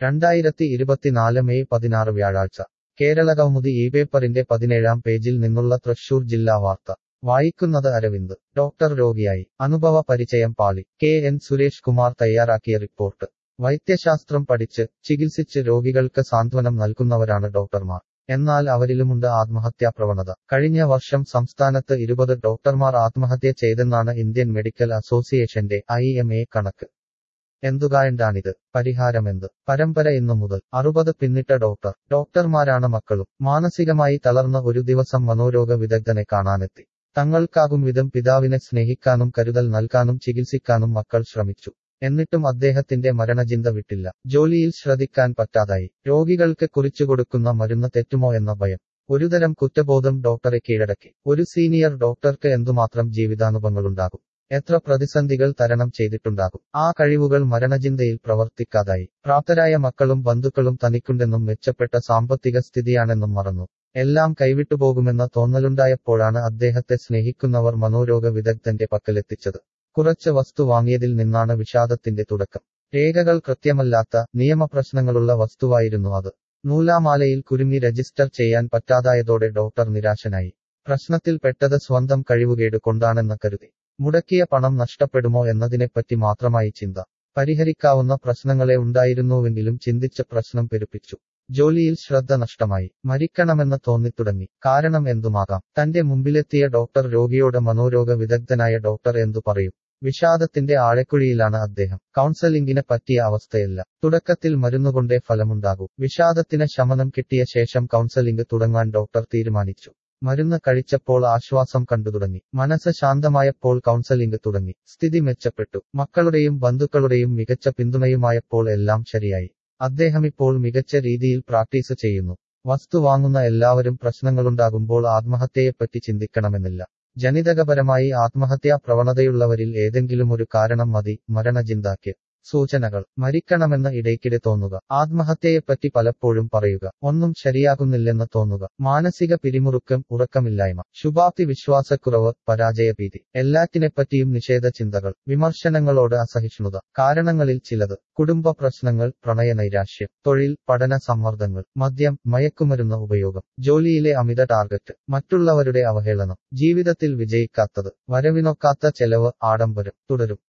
രണ്ടായിരത്തി ഇരുപത്തിനാല് മെയ് പതിനാറ് വ്യാഴാഴ്ച കേരളകൗമുദി ഈ പേപ്പറിന്റെ പതിനേഴാം പേജിൽ നിന്നുള്ള തൃശൂർ ജില്ലാ വാർത്ത വായിക്കുന്നത് അരവിന്ദ് ഡോക്ടർ രോഗിയായി അനുഭവ പരിചയം പാളി കെ എൻ സുരേഷ് കുമാർ തയ്യാറാക്കിയ റിപ്പോർട്ട് വൈദ്യശാസ്ത്രം പഠിച്ച് ചികിത്സിച്ച് രോഗികൾക്ക് സാന്ത്വനം നൽകുന്നവരാണ് ഡോക്ടർമാർ എന്നാൽ അവരിലുമുണ്ട് ആത്മഹത്യാ പ്രവണത കഴിഞ്ഞ വർഷം സംസ്ഥാനത്ത് ഇരുപത് ഡോക്ടർമാർ ആത്മഹത്യ ചെയ്തെന്നാണ് ഇന്ത്യൻ മെഡിക്കൽ അസോസിയേഷന്റെ ഐ എം എ കണക്ക് എന്തുകാണ്ടാണിത് പരിഹാരമെന്ത് പരമ്പര ഇന്നു മുതൽ അറുപത് പിന്നിട്ട ഡോക്ടർ ഡോക്ടർമാരാണ് മക്കളും മാനസികമായി തളർന്ന ഒരു ദിവസം മനോരോഗ വിദഗ്ധനെ കാണാനെത്തി തങ്ങൾക്കാകും വിധം പിതാവിനെ സ്നേഹിക്കാനും കരുതൽ നൽകാനും ചികിത്സിക്കാനും മക്കൾ ശ്രമിച്ചു എന്നിട്ടും അദ്ദേഹത്തിന്റെ മരണചിന്ത വിട്ടില്ല ജോലിയിൽ ശ്രദ്ധിക്കാൻ പറ്റാതായി രോഗികൾക്ക് കുറിച്ചു കൊടുക്കുന്ന മരുന്ന് തെറ്റുമോ എന്ന ഭയം ഒരുതരം കുറ്റബോധം ഡോക്ടറെ കീഴടക്കി ഒരു സീനിയർ ഡോക്ടർക്ക് എന്തുമാത്രം ജീവിതാനുഭവങ്ങളുണ്ടാകും എത്ര പ്രതിസന്ധികൾ തരണം ചെയ്തിട്ടുണ്ടാകും ആ കഴിവുകൾ മരണചിന്തയിൽ പ്രവർത്തിക്കാതായി പ്രാപ്തരായ മക്കളും ബന്ധുക്കളും തനിക്കുണ്ടെന്നും മെച്ചപ്പെട്ട സാമ്പത്തിക സ്ഥിതിയാണെന്നും മറന്നു എല്ലാം കൈവിട്ടുപോകുമെന്ന തോന്നലുണ്ടായപ്പോഴാണ് അദ്ദേഹത്തെ സ്നേഹിക്കുന്നവർ മനോരോഗ വിദഗ്ധന്റെ പക്കലെത്തിച്ചത് കുറച്ച് വസ്തു വാങ്ങിയതിൽ നിന്നാണ് വിഷാദത്തിന്റെ തുടക്കം രേഖകൾ കൃത്യമല്ലാത്ത നിയമപ്രശ്നങ്ങളുള്ള വസ്തുവായിരുന്നു അത് നൂലാമാലയിൽ കുരുങ്ങി രജിസ്റ്റർ ചെയ്യാൻ പറ്റാതായതോടെ ഡോക്ടർ നിരാശനായി പ്രശ്നത്തിൽ പെട്ടത് സ്വന്തം കഴിവുകേട് കൊണ്ടാണെന്ന് കരുതി മുടക്കിയ പണം നഷ്ടപ്പെടുമോ എന്നതിനെപ്പറ്റി മാത്രമായി ചിന്ത പരിഹരിക്കാവുന്ന പ്രശ്നങ്ങളെ ഉണ്ടായിരുന്നുവെങ്കിലും ചിന്തിച്ച പ്രശ്നം പെരുപ്പിച്ചു ജോലിയിൽ ശ്രദ്ധ നഷ്ടമായി മരിക്കണമെന്ന് തോന്നിത്തുടങ്ങി കാരണം എന്തുമാകാം തന്റെ മുമ്പിലെത്തിയ ഡോക്ടർ രോഗിയോട് മനോരോഗ വിദഗ്ധനായ ഡോക്ടർ എന്തു പറയും വിഷാദത്തിന്റെ ആഴക്കുഴിയിലാണ് അദ്ദേഹം കൗൺസലിംഗിന് പറ്റിയ അവസ്ഥയല്ല തുടക്കത്തിൽ മരുന്നുകൊണ്ടേ ഫലമുണ്ടാകൂ വിഷാദത്തിന് ശമനം കിട്ടിയ ശേഷം കൗൺസലിംഗ് തുടങ്ങാൻ ഡോക്ടർ തീരുമാനിച്ചു മരുന്ന് കഴിച്ചപ്പോൾ ആശ്വാസം കണ്ടു തുടങ്ങി മനസ്സ് ശാന്തമായപ്പോൾ കൗൺസലിംഗ് തുടങ്ങി സ്ഥിതി മെച്ചപ്പെട്ടു മക്കളുടെയും ബന്ധുക്കളുടെയും മികച്ച പിന്തുണയുമായപ്പോൾ എല്ലാം ശരിയായി അദ്ദേഹമിപ്പോൾ മികച്ച രീതിയിൽ പ്രാക്ടീസ് ചെയ്യുന്നു വസ്തു വാങ്ങുന്ന എല്ലാവരും പ്രശ്നങ്ങളുണ്ടാകുമ്പോൾ ആത്മഹത്യയെപ്പറ്റി ചിന്തിക്കണമെന്നില്ല ജനിതകപരമായി ആത്മഹത്യാ പ്രവണതയുള്ളവരിൽ ഏതെങ്കിലും ഒരു കാരണം മതി മരണചിന്താക്ക് സൂചനകൾ മരിക്കണമെന്ന് ഇടയ്ക്കിടെ തോന്നുക ആത്മഹത്യയെപ്പറ്റി പലപ്പോഴും പറയുക ഒന്നും ശരിയാകുന്നില്ലെന്ന് തോന്നുക മാനസിക പിരിമുറുക്കം ഉറക്കമില്ലായ്മ ശുഭാപ്തി വിശ്വാസക്കുറവ് പരാജയഭീതി എല്ലാറ്റിനെപ്പറ്റിയും നിഷേധ ചിന്തകൾ വിമർശനങ്ങളോട് അസഹിഷ്ണുത കാരണങ്ങളിൽ ചിലത് കുടുംബ പ്രശ്നങ്ങൾ പ്രണയനൈരാശ്യം തൊഴിൽ പഠന സമ്മർദ്ദങ്ങൾ മദ്യം മയക്കുമരുന്ന് ഉപയോഗം ജോലിയിലെ അമിത ടാർഗറ്റ് മറ്റുള്ളവരുടെ അവഹേളനം ജീവിതത്തിൽ വിജയിക്കാത്തത് വരവിനൊക്കാത്ത ചെലവ് ആഡംബരം തുടരും